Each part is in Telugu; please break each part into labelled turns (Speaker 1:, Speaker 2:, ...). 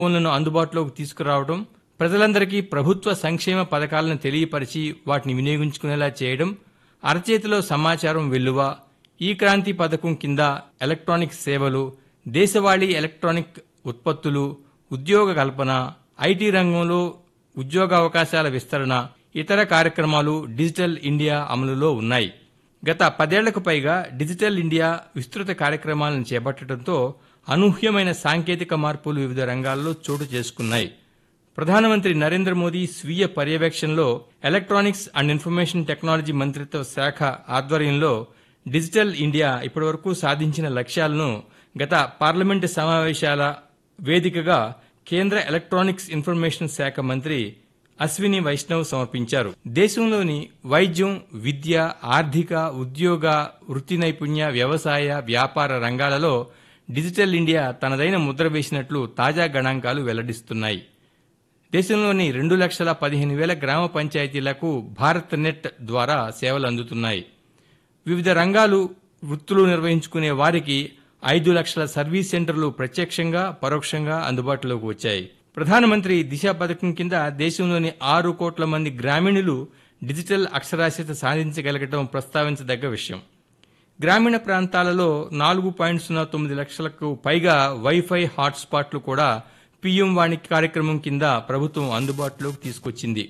Speaker 1: ఫోన్లను అందుబాటులోకి తీసుకురావడం ప్రజలందరికీ ప్రభుత్వ సంక్షేమ పథకాలను తెలియపరిచి వాటిని వినియోగించుకునేలా చేయడం అరచేతిలో సమాచారం వెల్లువ ఈ క్రాంతి పథకం కింద ఎలక్ట్రానిక్ సేవలు దేశవాళీ ఎలక్ట్రానిక్ ఉత్పత్తులు ఉద్యోగ కల్పన ఐటీ రంగంలో ఉద్యోగావకాశాల విస్తరణ ఇతర కార్యక్రమాలు డిజిటల్ ఇండియా అమలులో ఉన్నాయి గత పదేళ్లకు పైగా డిజిటల్ ఇండియా విస్తృత కార్యక్రమాలను చేపట్టడంతో అనూహ్యమైన సాంకేతిక మార్పులు వివిధ రంగాల్లో చోటు చేసుకున్నాయి ప్రధానమంత్రి నరేంద్ర మోదీ స్వీయ పర్యవేక్షణలో ఎలక్ట్రానిక్స్ అండ్ ఇన్ఫర్మేషన్ టెక్నాలజీ మంత్రిత్వ శాఖ ఆధ్వర్యంలో డిజిటల్ ఇండియా ఇప్పటివరకు సాధించిన లక్ష్యాలను గత పార్లమెంటు సమావేశాల వేదికగా కేంద్ర ఎలక్ట్రానిక్స్ ఇన్ఫర్మేషన్ శాఖ మంత్రి అశ్విని వైష్ణవ్ సమర్పించారు దేశంలోని వైద్యం విద్య ఆర్థిక ఉద్యోగ వృత్తి నైపుణ్య వ్యవసాయ వ్యాపార రంగాలలో డిజిటల్ ఇండియా తనదైన ముద్ర వేసినట్లు తాజా గణాంకాలు వెల్లడిస్తున్నాయి దేశంలోని రెండు లక్షల పదిహేను వేల గ్రామ పంచాయతీలకు భారత్ నెట్ ద్వారా సేవలు అందుతున్నాయి వివిధ రంగాలు వృత్తులు నిర్వహించుకునే వారికి ఐదు లక్షల సర్వీస్ సెంటర్లు ప్రత్యక్షంగా పరోక్షంగా అందుబాటులోకి వచ్చాయి ప్రధానమంత్రి దిశ పథకం కింద దేశంలోని ఆరు కోట్ల మంది గ్రామీణులు డిజిటల్ అక్షరాస్యత సాధించగలగడం ప్రస్తావించదగ్గ విషయం గ్రామీణ ప్రాంతాలలో నాలుగు పాయింట్ సున్నా తొమ్మిది లక్షలకు పైగా వైఫై హాట్స్పాట్లు కూడా పీఎం వాణి కార్యక్రమం కింద ప్రభుత్వం అందుబాటులోకి తీసుకొచ్చింది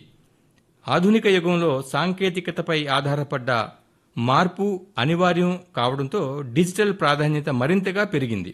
Speaker 1: ఆధునిక యుగంలో సాంకేతికతపై ఆధారపడ్డ మార్పు అనివార్యం కావడంతో డిజిటల్ ప్రాధాన్యత మరింతగా పెరిగింది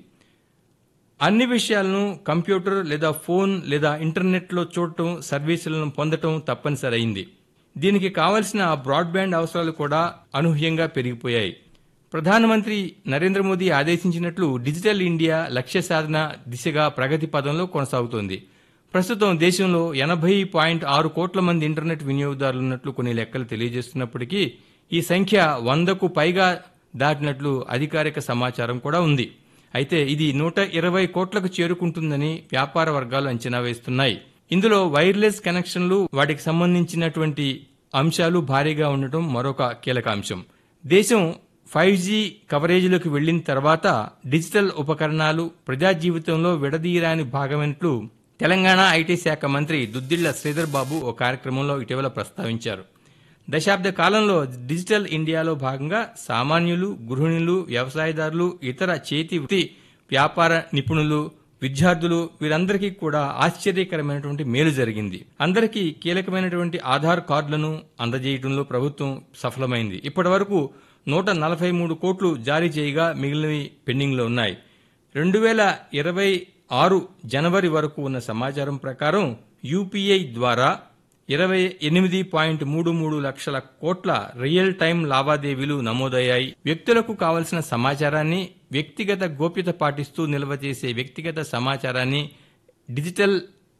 Speaker 1: అన్ని విషయాలను కంప్యూటర్ లేదా ఫోన్ లేదా ఇంటర్నెట్లో చూడటం సర్వీసులను పొందటం తప్పనిసరి అయింది దీనికి కావలసిన బ్రాడ్బ్యాండ్ అవసరాలు కూడా అనూహ్యంగా పెరిగిపోయాయి ప్రధానమంత్రి నరేంద్ర మోదీ ఆదేశించినట్లు డిజిటల్ ఇండియా లక్ష్య సాధన దిశగా ప్రగతి పదంలో కొనసాగుతోంది ప్రస్తుతం దేశంలో ఎనభై పాయింట్ ఆరు కోట్ల మంది ఇంటర్నెట్ వినియోగదారులున్నట్లు కొన్ని లెక్కలు తెలియజేస్తున్నప్పటికీ ఈ సంఖ్య వందకు పైగా దాటినట్లు అధికారిక సమాచారం కూడా ఉంది అయితే ఇది నూట ఇరవై కోట్లకు చేరుకుంటుందని వ్యాపార వర్గాలు అంచనా వేస్తున్నాయి ఇందులో వైర్లెస్ కనెక్షన్లు వాటికి సంబంధించినటువంటి అంశాలు భారీగా ఉండటం మరొక కీలక అంశం దేశం ఫైవ్ జీ కవరేజీలోకి వెళ్లిన తర్వాత డిజిటల్ ఉపకరణాలు ప్రజా జీవితంలో విడదీయరాని భాగమైనట్లు తెలంగాణ ఐటీ శాఖ మంత్రి దుద్దిళ్ల శ్రీధర్ బాబు ఓ కార్యక్రమంలో ఇటీవల ప్రస్తావించారు దశాబ్ద కాలంలో డిజిటల్ ఇండియాలో భాగంగా సామాన్యులు గృహిణులు వ్యవసాయదారులు ఇతర చేతి వృత్తి వ్యాపార నిపుణులు విద్యార్థులు వీరందరికీ కూడా ఆశ్చర్యకరమైనటువంటి మేలు జరిగింది అందరికీ కీలకమైనటువంటి ఆధార్ కార్డులను అందజేయడంలో ప్రభుత్వం సఫలమైంది ఇప్పటి వరకు నూట నలభై మూడు కోట్లు జారీ చేయగా మిగిలినవి పెండింగ్లో ఉన్నాయి రెండు వేల ఇరవై ఆరు జనవరి వరకు ఉన్న సమాచారం ప్రకారం యూపీఐ ద్వారా ఇరవై ఎనిమిది పాయింట్ మూడు మూడు లక్షల కోట్ల రియల్ టైం లావాదేవీలు నమోదయ్యాయి వ్యక్తులకు కావలసిన సమాచారాన్ని వ్యక్తిగత గోప్యత పాటిస్తూ నిల్వ చేసే వ్యక్తిగత సమాచారాన్ని డిజిటల్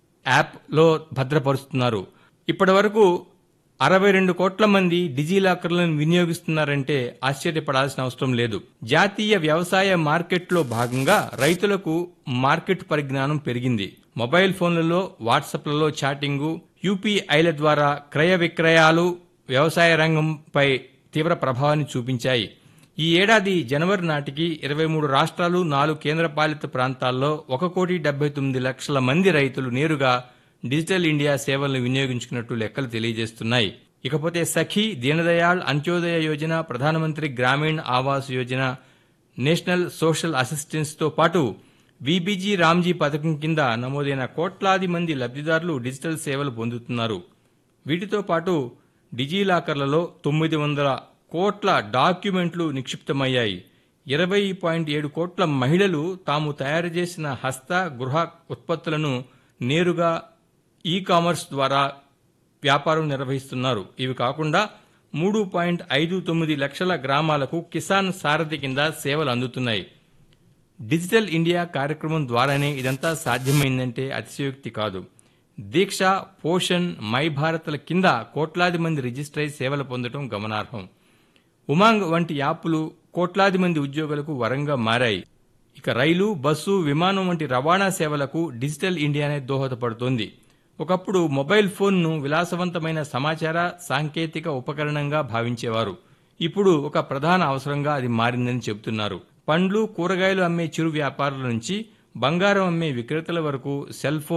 Speaker 1: యాప్లో భద్రపరుస్తున్నారు ఇప్పటి వరకు అరవై రెండు కోట్ల మంది డిజిలాకర్లను వినియోగిస్తున్నారంటే ఆశ్చర్యపడాల్సిన అవసరం లేదు జాతీయ వ్యవసాయ మార్కెట్లో భాగంగా రైతులకు మార్కెట్ పరిజ్ఞానం పెరిగింది మొబైల్ ఫోన్లలో వాట్సాప్లలో చాటింగు యూపీఐల ద్వారా క్రయ విక్రయాలు వ్యవసాయ రంగంపై తీవ్ర ప్రభావాన్ని చూపించాయి ఈ ఏడాది జనవరి నాటికి ఇరవై మూడు రాష్ట్రాలు నాలుగు కేంద్రపాలిత ప్రాంతాల్లో ఒక కోటి డెబ్బై తొమ్మిది లక్షల మంది రైతులు నేరుగా డిజిటల్ ఇండియా సేవలను వినియోగించుకున్నట్టు లెక్కలు తెలియజేస్తున్నాయి ఇకపోతే సఖీ దీనదయాళ్ అంత్యోదయ యోజన ప్రధానమంత్రి గ్రామీణ్ ఆవాస్ యోజన నేషనల్ సోషల్ అసిస్టెన్స్తో పాటు విబీజీ రామ్జీ పథకం కింద నమోదైన కోట్లాది మంది లబ్ధిదారులు డిజిటల్ సేవలు పొందుతున్నారు వీటితో పాటు డిజిలాకర్లలో తొమ్మిది వందల కోట్ల డాక్యుమెంట్లు నిక్షిప్తమయ్యాయి ఇరవై పాయింట్ ఏడు కోట్ల మహిళలు తాము తయారు చేసిన హస్త గృహ ఉత్పత్తులను నేరుగా ఈ కామర్స్ ద్వారా వ్యాపారం నిర్వహిస్తున్నారు ఇవి కాకుండా మూడు పాయింట్ ఐదు తొమ్మిది లక్షల గ్రామాలకు కిసాన్ సారథి కింద సేవలు అందుతున్నాయి డిజిటల్ ఇండియా కార్యక్రమం ద్వారానే ఇదంతా సాధ్యమైందంటే అతిశయోక్తి కాదు దీక్ష పోషణ్ మై భారత్ల కింద కోట్లాది మంది రిజిస్టర్ అయి సేవలు పొందడం గమనార్హం ఉమాంగ్ వంటి యాప్లు కోట్లాది మంది ఉద్యోగులకు వరంగా మారాయి ఇక రైలు బస్సు విమానం వంటి రవాణా సేవలకు డిజిటల్ ఇండియానే దోహదపడుతోంది ఒకప్పుడు మొబైల్ ఫోన్ను విలాసవంతమైన సమాచార సాంకేతిక ఉపకరణంగా భావించేవారు ఇప్పుడు ఒక ప్రధాన అవసరంగా అది మారిందని చెబుతున్నారు పండ్లు కూరగాయలు అమ్మే చిరు వ్యాపారుల నుంచి బంగారం అమ్మే విక్రేతల వరకు సెల్ ఫోన్